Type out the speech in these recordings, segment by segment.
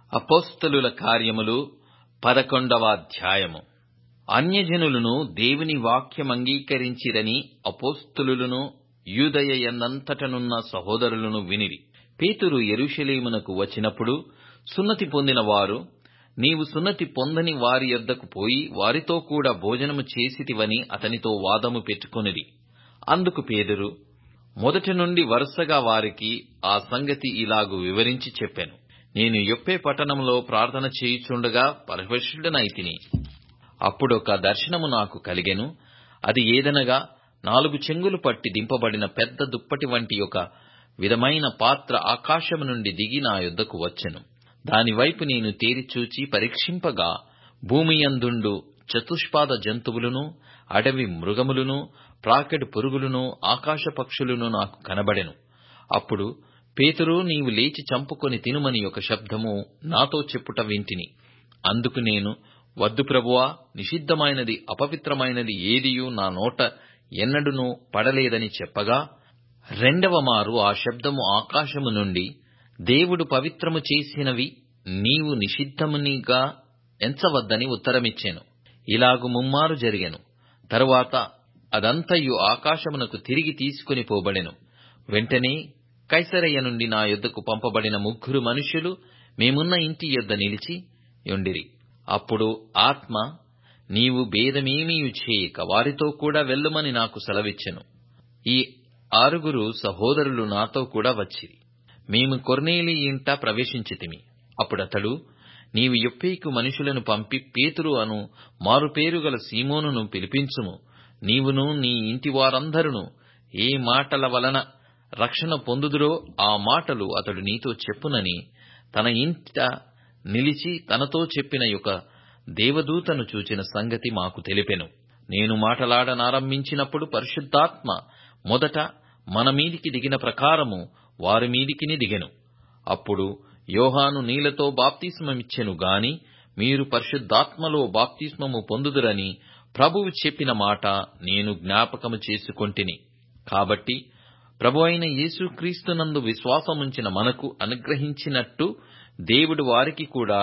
అపోస్తలుల కార్యములు పదకొండవ అధ్యాయము అన్యజనులను దేవుని వాక్యమంగీకరించిరని అపోస్తలులను యూదయ యందంతటనున్న సహోదరులను వినిరి పేతురు యెరూషలేమునకు వచ్చినప్పుడు సున్నతి పొందిన వారు నీవు సున్నతి పొందని వారి యొద్దకు పోయి వారితో కూడా భోజనము చేసితివని అతనితో వాదము పెట్టుకొనిరి అందుకు పేతురు మొదటి నుండి వరుసగా వారికి ఆ సంగతి ఇలాగు వివరించి చెప్పెను నేను యొప్పే పట్టణంలో ప్రార్థన చేయుచుండగా పరవశుడనైతిని అప్పుడొక దర్శనము నాకు కలిగెను అది ఏదనగా నాలుగు చెంగులు పట్టి దింపబడిన పెద్ద దుప్పటి వంటి ఒక విధమైన పాత్ర ఆకాశము నుండి దిగి నా యొద్దకు వచ్చెను దాని వైపు నేను తేరి చూచి పరీక్షింపగా భూమియందుండు చతుష్పాద జంతువులను అడవి మృగములను ప్రాకెడు పురుగులను ఆకాశ పక్షులను నాకు కనబడెను అప్పుడు పేతురు నీవు లేచి చంపుకొని తినుమని ఒక శబ్దము నాతో చెప్పుట వింటిని అందుకు నేను వద్దు ప్రభువా నిషిద్ధమైనది అపవిత్రమైనది ఏదియూ నా నోట ఎన్నడునూ పడలేదని చెప్పగా రెండవ మారు ఆ శబ్దము ఆకాశము నుండి దేవుడు పవిత్రము చేసినవి నీవు నిషిద్ధమునిగా ఎంచవద్దని ఉత్తరమిచ్చెను ఇలాగు ముమ్మారు జరిగెను తరువాత అదంతయు ఆకాశమునకు తిరిగి తీసుకుని పోబడెను వెంటనే కైసరయ్య నుండి నా యొద్దకు పంపబడిన ముగ్గురు మనుష్యులు మేమున్న ఇంటి యొద్ద నిలిచి యుండిరి అప్పుడు ఆత్మ నీవు భేదమేమీయు చేయక వారితో కూడా వెళ్ళుమని నాకు సెలవిచ్చెను ఈ ఆరుగురు సహోదరులు నాతో కూడా వచ్చిరి మేము కొర్నేలి ఇంట ప్రవేశించితిమి అప్పుడతడు నీవు యొప్పేకు మనుషులను పంపి పేతురు అను మారుపేరు గల సీమోనును పిలిపించుము నీవును నీ ఇంటి వారందరును ఏ మాటల వలన రక్షణ పొందుదురో ఆ మాటలు అతడు నీతో చెప్పునని తన ఇంట నిలిచి తనతో చెప్పిన యొక్క దేవదూతను చూచిన సంగతి మాకు తెలిపెను నేను మాటలాడనారంభించినప్పుడు పరిశుద్ధాత్మ మొదట మన మీదికి దిగిన ప్రకారము వారి మీదికిని దిగెను అప్పుడు యోహాను నీళ్లతో బాప్తిస్మమిచ్చెను గాని మీరు పరిశుద్ధాత్మలో బాప్తిస్మము పొందుదురని ప్రభువు చెప్పిన మాట నేను జ్ఞాపకము చేసుకొంటిని కాబట్టి ప్రభు అయిన యేసుక్రీస్తునందు విశ్వాసముంచిన మనకు అనుగ్రహించినట్టు దేవుడు వారికి కూడా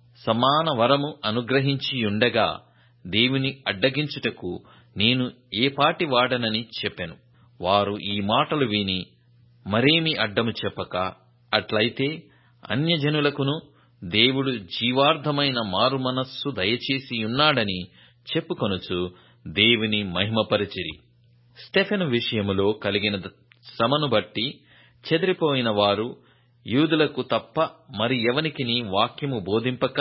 సమాన వరము అనుగ్రహించియుండగా దేవుని అడ్డగించుటకు నేను ఏపాటి వాడనని చెప్పెను వారు ఈ మాటలు విని మరేమి అడ్డము చెప్పక అట్లయితే అన్యజనులకును దేవుడు జీవార్థమైన మారుమనస్సు దయచేసి ఉన్నాడని చెప్పుకొనుచు దేవుని మహిమపరిచిరి స్టెఫెను విషయములో కలిగిన శ్రమను బట్టి చెదిరిపోయిన వారు యూదులకు తప్ప మరి ఎవనికిని వాక్యము బోధింపక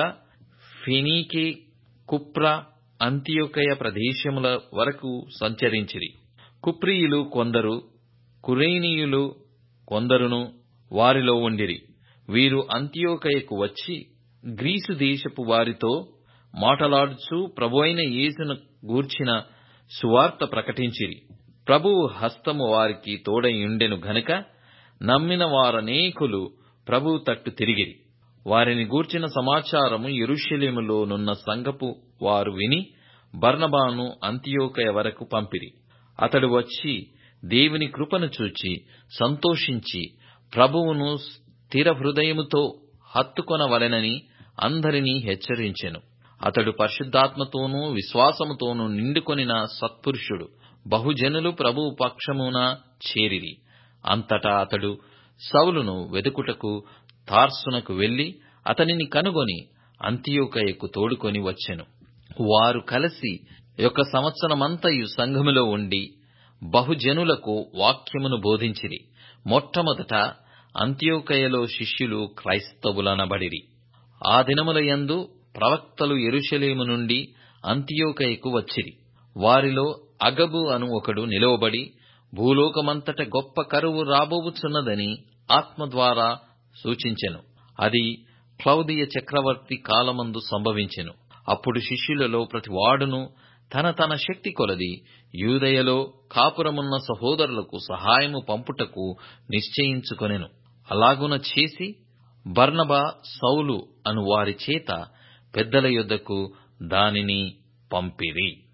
ఫెనీకే కుప్ర అంత్యోకయ ప్రదేశముల వరకు సంచరించిరి కుప్రియులు కొందరు కురేనీయులు కొందరును వారిలో ఉండిరి వీరు అంత్యోకయకు వచ్చి గ్రీసు దేశపు వారితో మాటలాడుచూ ప్రభు అయిన యేసును గూర్చిన సువార్త ప్రకటించిరి ప్రభువు హస్తము వారికి తోడయుండెను గనుక నమ్మిన వారనేకులు ప్రభువు తట్టు తిరిగిరి వారిని గూర్చిన సమాచారము ఎరుషలేములోనున్న సంగపు వారు విని బర్నబాను అంత్యోకయ వరకు పంపిరి అతడు వచ్చి దేవుని కృపను చూచి సంతోషించి ప్రభువును స్థిర హృదయముతో హత్తుకొనవలెనని అందరినీ హెచ్చరించెను అతడు పరిశుద్ధాత్మతోనూ విశ్వాసముతోనూ నిండుకొనిన సత్పురుషుడు బహుజనులు ప్రభువు పక్షమున చేరిరి అంతటా అతడు సౌలును వెదుకుటకు తార్సునకు వెళ్లి అతనిని కనుగొని అంత్యోకయకు తోడుకొని వచ్చెను వారు కలిసి యొక్క సంవత్సరమంతయు సంఘములో ఉండి బహుజనులకు వాక్యమును బోధించిరి మొట్టమొదట అంత్యోకయలో శిష్యులు క్రైస్తవులనబడిరి ఆ దినముల యందు ప్రవక్తలు ఎరుషలేము నుండి అంత్యోకయకు వచ్చిరి వారిలో అగబు అను ఒకడు నిలవబడి భూలోకమంతట గొప్ప కరువు రాబోవుచున్నదని ఆత్మ ద్వారా సూచించెను అది క్లౌదియ చక్రవర్తి కాలమందు సంభవించెను అప్పుడు శిష్యులలో ప్రతి వాడును తన తన శక్తి కొలది యూదయలో కాపురమున్న సహోదరులకు సహాయము పంపుటకు నిశ్చయించుకొనెను అలాగున చేసి బర్నబా సౌలు అను వారి చేత పెద్దల యొద్దకు దానిని పంపిరి